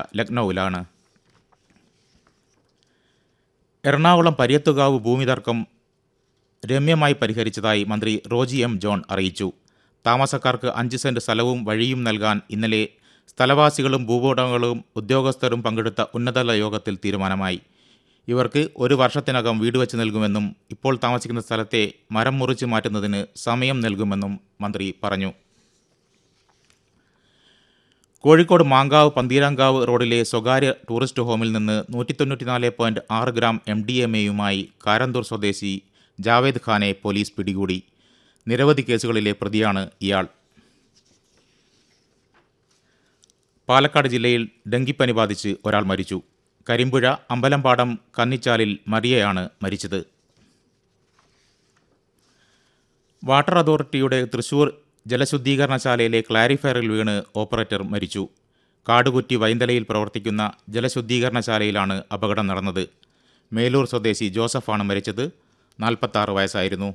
ലക്നൌവിലാണ് എറണാകുളം പര്യത്തുകാവ് ഭൂമി തർക്കം രമ്യമായി പരിഹരിച്ചതായി മന്ത്രി റോജി എം ജോൺ അറിയിച്ചു താമസക്കാർക്ക് അഞ്ച് സെന്റ് സ്ഥലവും വഴിയും നൽകാൻ ഇന്നലെ സ്ഥലവാസികളും ഭൂവുടമകളും ഉദ്യോഗസ്ഥരും പങ്കെടുത്ത ഉന്നതതല യോഗത്തിൽ തീരുമാനമായി ഇവർക്ക് ഒരു വർഷത്തിനകം വീട് വെച്ച് നൽകുമെന്നും ഇപ്പോൾ താമസിക്കുന്ന സ്ഥലത്തെ മരം മുറിച്ച് മാറ്റുന്നതിന് സമയം നൽകുമെന്നും മന്ത്രി പറഞ്ഞു കോഴിക്കോട് മാങ്കാവ് പന്തീരാങ്കാവ് റോഡിലെ സ്വകാര്യ ടൂറിസ്റ്റ് ഹോമിൽ നിന്ന് നൂറ്റി തൊണ്ണൂറ്റിനാല് പോയിന്റ് ആറ് ഗ്രാം എം ഡി എം എയുമായി കാരന്തൂർ സ്വദേശി ജാവേദ് ഖാനെ പോലീസ് പിടികൂടി നിരവധി കേസുകളിലെ പ്രതിയാണ് ഇയാൾ പാലക്കാട് ജില്ലയിൽ ഡെങ്കിപ്പനി ബാധിച്ച് ഒരാൾ മരിച്ചു കരിമ്പുഴ അമ്പലംപാടം കന്നിച്ചാലിൽ മരിയയാണ് മരിച്ചത് വാട്ടർ അതോറിറ്റിയുടെ തൃശൂർ ജലശുദ്ധീകരണശാലയിലെ ക്ലാരിഫയറിൽ വീണ് ഓപ്പറേറ്റർ മരിച്ചു കാടുകുറ്റി വൈന്തലയിൽ പ്രവർത്തിക്കുന്ന ജലശുദ്ധീകരണശാലയിലാണ് അപകടം നടന്നത് മേലൂർ സ്വദേശി ജോസഫാണ് മരിച്ചത് നാൽപ്പത്താറ് വയസ്സായിരുന്നു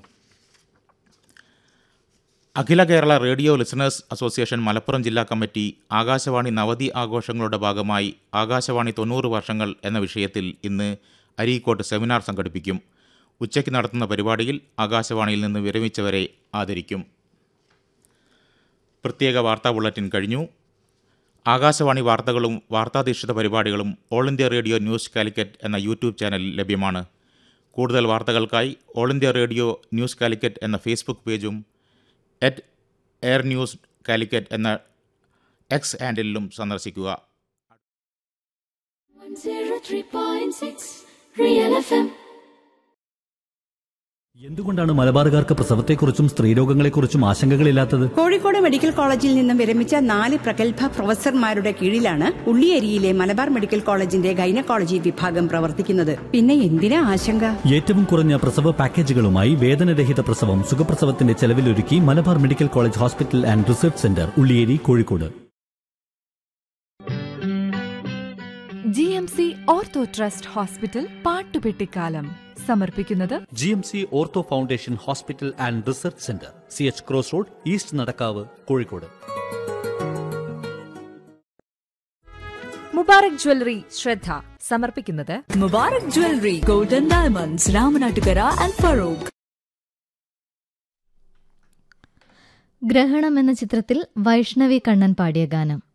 Akhila Kerala radio listeners association Malappuram ജില്ലാ കമ്മിറ്റി ആകാശവാണി നവതി ആഘോഷങ്ങളുടെ ഭാഗമായി ആകാശവാണി തൊണ്ണൂറ് വർഷങ്ങൾ എന്ന വിഷയത്തിൽ ഇന്ന് അരീക്കോട്ട് സെമിനാർ സംഘടിപ്പിക്കും ഉച്ചയ്ക്ക് നടത്തുന്ന പരിപാടിയിൽ ആകാശവാണിയിൽ നിന്ന് വിരമിച്ചവരെ ആദരിക്കും പ്രത്യേക വാർത്താ ബുള്ളറ്റിൻ കഴിഞ്ഞു ആകാശവാണി വാർത്തകളും വാർത്താധിഷ്ഠിത പരിപാടികളും all India radio news Calicut എന്ന യൂട്യൂബ് ചാനലിൽ ലഭ്യമാണ് കൂടുതൽ വാർത്തകൾക്കായി all India radio news Calicut എന്ന ഫേസ്ബുക്ക് പേജും അറ്റ് എയർ ന്യൂസ് കാലിക്കറ്റ് എന്ന എക്സ് ഹാൻഡിലും സന്ദർശിക്കുക 103.6 Real FM. എന്തുകൊണ്ടാണ് മലബാറുകാർക്ക് പ്രസവത്തെക്കുറിച്ചും സ്ത്രീരോഗങ്ങളെക്കുറിച്ചും ആശങ്കകളില്ലാത്തത് കോഴിക്കോട് മെഡിക്കൽ കോളേജിൽ നിന്നും വിരമിച്ച നാല് പ്രഗത്ഭ പ്രൊഫസർമാരുടെ കീഴിലാണ് ഉള്ളിയേരിയിലെ മലബാർ മെഡിക്കൽ കോളേജിന്റെ ഗൈനക്കോളജി വിഭാഗം പ്രവർത്തിക്കുന്നത് പിന്നെ എന്തിനാ ആശങ്ക ഏറ്റവും കുറഞ്ഞ പ്രസവ പാക്കേജുകളുമായി വേദനരഹിത പ്രസവം സുഖപ്രസവത്തിന്റെ ചെലവിലൊരുക്കി Malabar medical college hospital and research centre Ulliyeri Kozhikode G M C ortho trust hospital പാട്ടുപെട്ടിക്കാലം സമർപ്പിക്കുന്നത് G M C ortho foundation hospital and research centre C H cross road east Nadakkavu Kozhikode Mubarak jewellery ശ്രദ്ധ സമർപ്പിക്കുന്നത് Mubarak Jewelry, Golden Diamonds, Ramanattukara and Farouk. ഗ്രഹണം എന്ന ചിത്രത്തിൽ വൈഷ്ണവി കണ്ണൻ പാടിയ ഗാനം